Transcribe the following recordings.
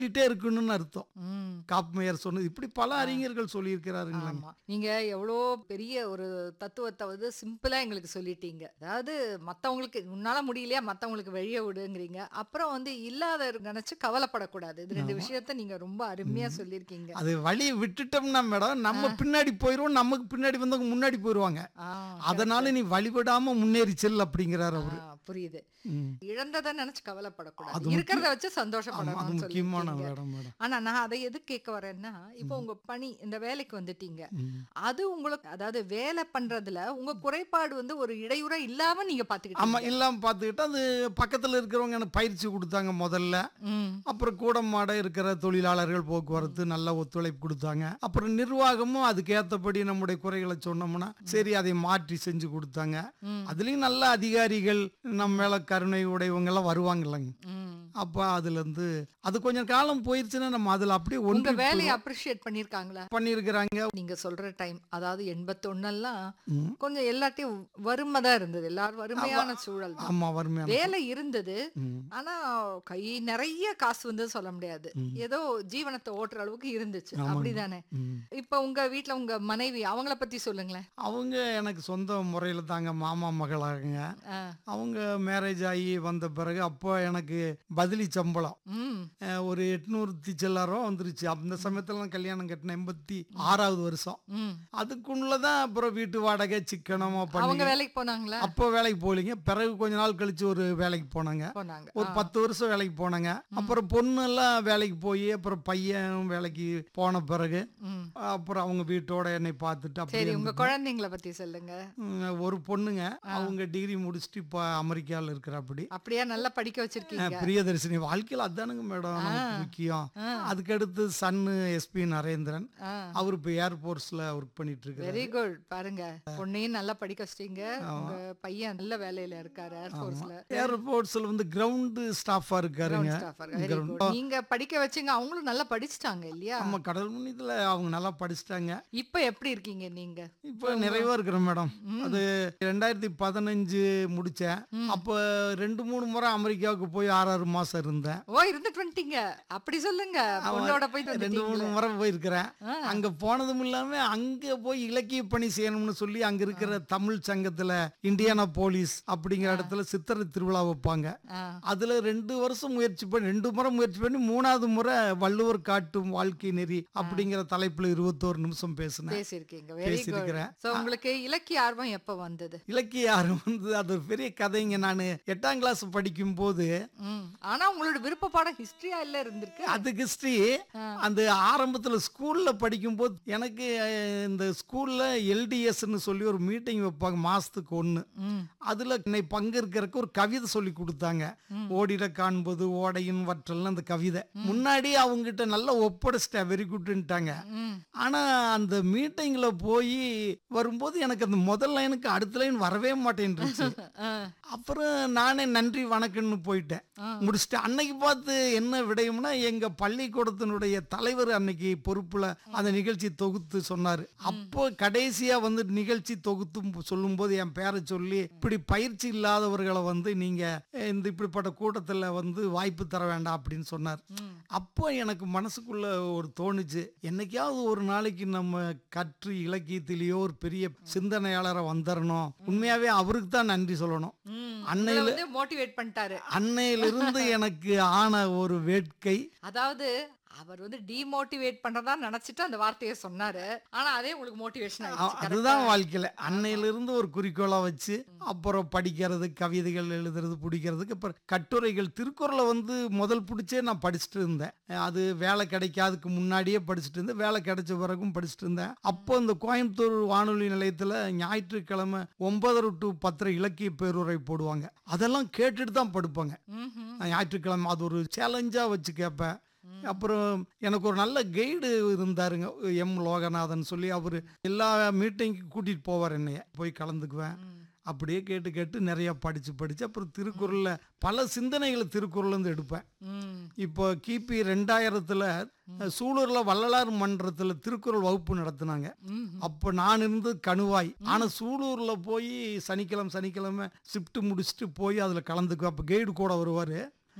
கிட்டே இருக்கணும்னு அர்த்தம் ம். காப்மேயர் சொன்னது இப்படி பல அறிஞர்கள் சொல்லியிருக்கிறாருங்களாங்க ஆமா நீங்க எவ்வளோ பெரிய ஒரு தத்துவத்தை வந்து சிம்பிளா எங்களுக்கு சொல்லிட்டீங்க அதாவது மத்தவங்களுக்கு உன்னால முடியலையா மத்தவங்களுக்கு வழிய விடுங்கிறீங்க அப்புறம் வந்து இல்லாத நினைச்சு கவலைப்படக்கூடாது இது ரெண்டு விஷயத்த நீங்க ரொம்ப அருமையா சொல்லியிருக்கீங்க அது வழியை விட்டுட்டோம்னா மேடம் நம்ம பின்னாடி போயிடுவோம் நமக்கு பின்னாடி வந்தவங்க முன்னாடி போயிடுவாங்க ஆ, அதனால நீ வழிவிடாம முன்னேறி செல் அப்படிங்கிறாரு அவரு ஆ, புரியுது ம். இழந்ததை நினைச்சு கவலைப்படக்கூடாது அது இருக்கிறத வச்சு ஆமா, அது சந்தோஷப்படணும்னு முக்கியமான சொல்லியிருக்கீங்க மேடம் மேடம் ஆனா நான் அதை எது கேட்க வரேன்னா இப்போ உங்க பணி இந்த வேலைக்கு வந்துட்டீங்க ம். அது உங்களுக்கு அதாவது வேலை பண்றதுல உங்க குறைபாடு வந்து ஒரு இடையூறா இல்லாம நீங்க ஆமா பாத்துக்கிட்டீங்க இல்லாம பார்த்துக்கிட்டு அது பக்கத்துல இருக்கிறவங்க எனக்கு பயிற்சி கொடுத்தாங்க முதல்ல ம், அப்புறம் கூடமாட இருக்கிற தொழிலாளர்கள் போக்குவரத்து நல்ல ஒத்துழைப்பு கொடுத்தாங்க அப்புறம் நிர்வாகமும் அதுக்கு ஏத்தபடி நம்முடைய குறைகளை சொன்னோம்னா சரி அதை மாற்றி செஞ்சு கொடுத்தாங்க ம், அதுலயும் நல்ல அதிகாரிகள் நம்ம மேல கருணை உடையவங்க எல்லாம் வருவாங்கல்லங்க ம். அப்ப அதுல இருந்து அது கொஞ்சம் காலம் போயிருச்சுன்னா நம்ம அதுல அப்படியே உங்க ஒன்று வேலையை அப்ரிஷியேட் பண்ணிருக்காங்களா பண்ணியிருக்கிறாங்க நீங்க சொல்ற டைம் அதாவது எண்பத்தொன்னெல்லாம் ம். கொஞ்சம் எல்லாத்தையும் வறுமை தான் இருந்தது எல்லாரும் வறுமையான சூழல் தான் ஆமா வறுமையான வேலை இருந்தது ம். ஆனா கை நிறைய காசு வந்து சொல்ல முடியாது ஏதோ ஜீவனத்தை ஓட்டுற அளவுக்கு இருந்துச்சு அப்படிதானே ம். இப்ப உங்க வீட்ல உங்க மனைவி அவங்கள பத்தி சொல்லுங்களேன் அவங்க எனக்கு சொந்த முறையில் தாங்க மாமா மகளாகுங்க ஆ, அவங்க மேரேஜ் ஆகி வந்த பிறகு அப்போ எனக்கு பதிலி சம்பளம் ம், அஹ், ஒரு எட்நூறு சில்லரம் வந்துருச்சு அந்த சமயத்துல நான் கல்யாணம் கட்டின எண்பத்தி ஆறாவது வருஷம் ம். அதுக்குள்ளதான் அப்புறம் வீட்டு வாடகை சிக்கனமா அவங்க பண்ணி வேலைக்கு போனாங்களா அப்போ வேலைக்கு போகலிங்க பிறகு கொஞ்ச நாள் கழிச்சு ஒரு வேலைக்கு போனாங்க போனாங்க ஒரு பத்து வருஷம் வேலைக்கு போனாங்க அப்புறம் பொண்ணு எல்லாம் வேலைக்கு போய் அப்புறம் பையன் வேலைக்கு போன பிறகு ம். அப்புறம் அவங்க வீட்டோட என்னை பார்த்துட்டு சரி அப்படியே உங்க குழந்தைங்கள பத்தி சொல்லுங்க ம், ஒரு பொண்ணுங்க அவங்க டிகிரி முடிச்சுட்டு இப்போ அமெரிக்காவில் இருக்கிறாப்படி அப்படியே நல்லா படிக்க வச்சிருக்கீங்க பிரியதர்ஷினி வாழ்க்கையில் அதானுங்க மேடம் நமக்கு முக்கியம் அதுக்கடுத்து சன்னு எஸ்பி நரேந்திரன் ஆ. அவர் இப்போ ஏர்போர்ட்ஸ்ல ஒர்க் பண்ணிட்டு இருக்காரு வெரி குட் பாருங்க பொண்ணையும் நல்லா படிக்க வச்சிட்டீங்க உங்க பையன் நல்ல வேலையில இருக்காரு ஏர்ஃபோர்ஸ்ல ஏர்போர்ட்ஸ்ல வந்து கிரவுண்டு ஸ்டாஃபா இருக்காருங்க வெரி குட் நீங்க படிக்க வச்சீங்க அவங்களும் நல்லா படிச்சுட்டாங்க இல்லையா நம்ம கடல் முன்னியத்துல அவங்க நல்லா படிச்சிட்டாங்க இப்ப எப்படி இருக்கீங்க நீங்க இப்போ நிறைவா இருக்கிறேன் மேடம் அது ரெண்டாயிரத்தி பதினஞ்சு முடிச்சேன் அப்போ ரெண்டு மூணு முறை அமெரிக்காவுக்கு போய் ஆறு ஆறு மாசம் இருந்தேன் ஓ இருந்துட்டு வந்துட்டீங்க அப்படி சொல்லுங்க பொண்ணோட போயிட்டு ரெண்டு மூணு வந்துட்டீங்களே. முறை போயிருக்கிறேன் அங்க போனதும் இல்லாம அங்க போய் இலக்கிய பணி செய்யணும்னு சொல்லி அங்க இருக்கிற தமிழ் சங்கத்துல இந்தியானா போலீஸ் அப்படிங்கிற இடத்துல சித்திரை திருவிழா வைப்பாங்க ஆ. அதுல ரெண்டு வருஷம் முயற்சி பண்ணி ரெண்டு முறை முயற்சி பண்ணி மூணாவது முறை வள்ளுவர் காட்டும் வாழ்க்கை நெறி அப்படிங்கிற தலைப்புல இருபத்தோரு நிமிஷம் பேசினேன் பேசியிருக்கீங்க வெரி குட் பேசியிருக்கிறேன். சோ உங்களுக்கு இலக்கிய ஆர்வம் எப்ப வந்தது இலக்கிய ஆர்வம் வந்து அது ஒரு பெரிய கதைங்க நான் எட்டாம் கிளாஸ் படிக்கும் போது ம். ஆனா உங்களோட விருப்ப பாடம் ஹிஸ்டரியா இல்ல இருந்திருக்கு அது ஹிஸ்டரி அந்த ஆரம்பத்துல ஸ்கூல்ல படிக்கும்போது எனக்கு அஹ், இந்த ஸ்கூல்ல எல்டிஎஸ்ன்னு சொல்லி ஒரு மீட்டிங் வைப்பாங்க மாசத்துக்கு ஒன்று ம். அதுல என்னை பங்கேற்கிறதுக்கு ஒரு கவிதை சொல்லி கொடுத்தாங்க ஓடிட காண்பது ஓடையின் வற்றல்னு அந்த கவிதை முன்னாடி அவங்ககிட்ட நல்லா ஒப்படைச்சிட்டேன் வெரி குட்ன்ட்டாங்க ம். ஆனா அந்த மீட்டிங்ல போய் வரும்போது எனக்கு அந்த முதல் லைனுக்கு அடுத்த லைன் வரவே மாட்டேன்ருச்சு ஆ. அப்புறம் நானே நன்றி வணக்கம்னு போயிட்டேன் முடிச்சுட்டு அன்னைக்கு பார்த்து என்ன விடயம்னா எங்க பள்ளிக்கூடத்தினுடைய தலைவர் அன்னைக்கு பொறுப்புல அந்த நிகழ்ச்சி தொகுத்து சொன்னாரு அப்போ கடைசியா வந்து நிகழ்ச்சி தொகுத்து சொல்லும்போது என் பேரை சொல்லி இப்படி பயிற்சி இல்லாதவர்களை வந்து நீங்க அஹ், இந்த இப்படிப்பட்ட கூட்டத்துல வந்து வாய்ப்பு தர வேண்டாம் அப்படின்னு சொன்னார் அப்போ எனக்கு மனசுக்குள்ள ஒரு தோணுச்சு என்னைக்காவது ஒரு நாளைக்கு நம்ம கற்று இலக்கியத்திலேயோ ஒரு பெரிய சிந்தனையாளரை வந்துடணும் உண்மையாவே அவருக்கு தான் நன்றி சொல்லணும் ம். உங்களை அன்னையில வந்து மோட்டிவேட் பண்ணிட்டாரு அன்னையிலிருந்து எனக்கு ஆன ஒரு வேட்கை அதாவது அவர் வந்து டிமோட்டிவேட் பண்றதா நினைச்சிட்டு அந்த வார்த்தையை சொன்னாரு ஆனா அதே உங்களுக்கு மோட்டிவேஷன் அ- ஆயிடுச்சு அதுதான் வாழ்க்கையில அன்னையிலிருந்து ஒரு குறிக்கோளா வச்சு அப்புறம் படிக்கிறது கவிதைகள் எழுதுறது பிடிக்கிறதுக்கு அப்புறம் கட்டுரைகள் திருக்குறளை வந்து முதல் பிடிச்சே நான் படிச்சுட்டு இருந்தேன் அது வேலை கிடைக்காதுக்கு முன்னாடியே படிச்சுட்டு இருந்தேன் வேலை கிடைச்ச பிறகும் படிச்சுட்டு இருந்தேன் அப்போ இந்த கோயம்புத்தூர் வானொலி நிலையத்துல ஞாயிற்றுக்கிழமை ஒன்பதரை டு பத்தரை இலக்கிய பேருரை போடுவாங்க அதெல்லாம் கேட்டுட்டு தான் படுப்பாங்க ம்ஹும். ஞாயிற்றுக்கிழமை அது ஒரு சேலஞ்சா வச்சு கேட்பேன் அப்புறம் எனக்கு ஒரு நல்ல கைடு இருந்தாருங்க எம் லோகநாதன் சொல்லி அவர் எல்லா மீட்டிங்க்கு கூட்டிட்டு போவார் என்னைய போய் கலந்துக்குவேன் அப்படியே கேட்டு கேட்டு நிறைய படிச்சு படிச்சு அப்புறம் திருக்குறள்ல பல சிந்தனைகளை திருக்குறள்ல இருந்து எடுப்பேன் ம். இப்போ கிபி ரெண்டாயிரத்துல சூலூர்ல வள்ளலார் மன்றத்துல திருக்குறள் வகுப்பு நடத்துனாங்க ம். அப்போ நான் இருந்து கணுவாய் ஆனா சூலூர்ல போய் சனிக்கிழமை சனிக்கிழமை ஷிஃப்ட் முடிச்சுட்டு போய் அதுல கலந்துக்குவேன் அப்போ கைடு கூட வருவாரு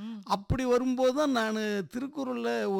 ம். அப்படி வரும்போது தான் நான் திருக்குறளில்